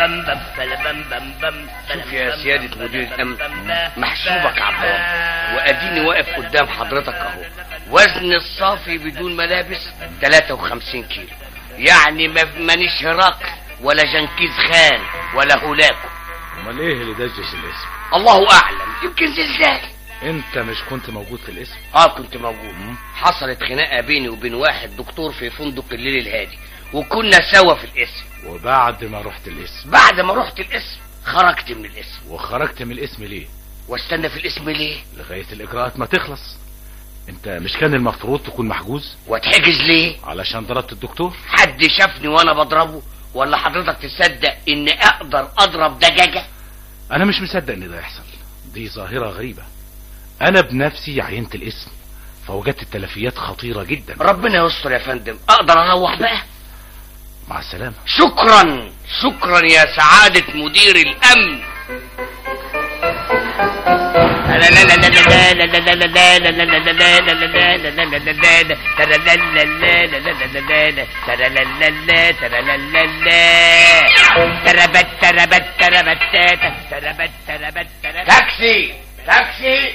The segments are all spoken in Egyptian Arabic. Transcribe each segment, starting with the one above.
شوف يا سيادة مدير الأمن محسوبك عبان وأديني واقف قدام حضرتك أهو وزن الصافي بدون ملابس 53 كيلو يعني ما- مانيش هرقل ولا جنكيز خان ولا هولاكو امال ايه اللي دجش الاسم الله أعلم يمكن زلزال انت مش كنت موجود في الاسم اه كنت موجود حصلت خناقة بيني وبين واحد دكتور في فندق الليل الهادي وكنا سوا في الاسم وبعد ما رحت الاسم بعد ما رحت الاسم خرجت من الاسم وخرجت من الاسم ليه واستنى في الاسم ليه لغاية الاجراءات ما تخلص انت مش كان المفروض تكون محجوز واتحجز ليه علشان ضربت الدكتور حد شافني وانا بضربه ولا حضرتك تصدق اني اقدر اضرب دجاجة انا مش مصدق ان ده يحصل دي ظاهرة غريبة انا بنفسي عينت الاسم فوجدت التلفيات خطيرة جدا ربنا يستر يا فندم اقدر اروح بقى مع السلامة شكرا شكرا يا سعادة مدير الامن تربت تربت تربت تربت تربت تاكسي تاكسي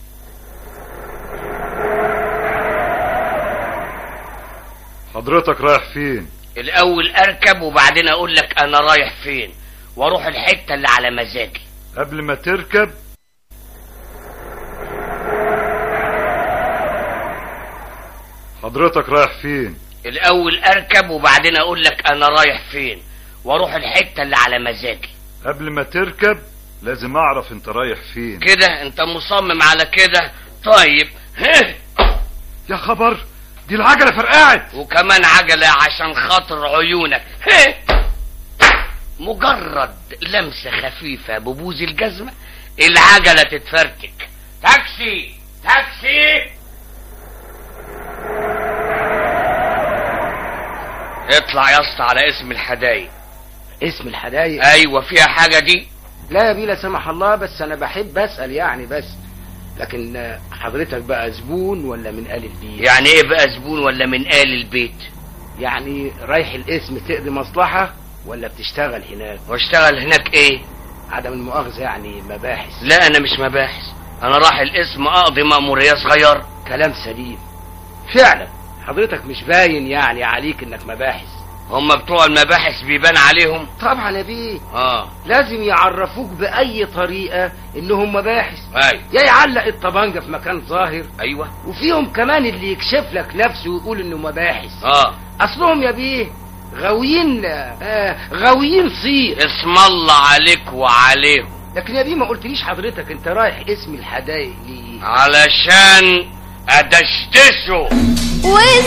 حضرتك رايح فين الاول اركب وبعدين اقول لك انا رايح فين واروح الحتة اللي على مزاجي قبل ما تركب حضرتك رايح فين الاول اركب وبعدين اقول لك انا رايح فين واروح الحتة اللي على مزاجي قبل ما تركب لازم اعرف انت رايح فين كده انت مصمم على كده طيب ها يا خبر دي العجلة فرقعت وكمان عجلة عشان خاطر عيونك ها مجرد لمسة خفيفة ببوز الجزمة العجلة تتفرتك تاكسي تاكسي اطلع يا اسطى على اسم الحدايق اسم الحدايق ايوه فيها حاجة دي لا يا بيه لا سمح الله بس انا بحب اسال يعني بس لكن آه، حضرتك بقى زبون ولا من آل البيت يعني ايه بقى زبون ولا من آل البيت يعني رايح الاسم تقضي مصلحة ولا بتشتغل هناك واشتغل هناك ايه عدم المؤاخذة يعني مباحث لا انا مش مباحث انا راح الاسم اقضي مأمورية صغير كلام سليم فعلا حضرتك مش باين يعني عليك انك مباحث هم بتوع المباحث بيبان عليهم طبعا يا بيه اه لازم يعرفوك بأي طريقة انهم مباحث ايوه يا يعلق الطبانجة في مكان ظاهر ايوه وفيهم كمان اللي يكشف لك نفسه ويقول انه مباحث اه اصلهم يا بيه غاويين آه غاويين صير اسم الله عليك وعليهم لكن يا بيه ما قلتليش حضرتك انت رايح اسم الحدايق ليه علشان ادشدشه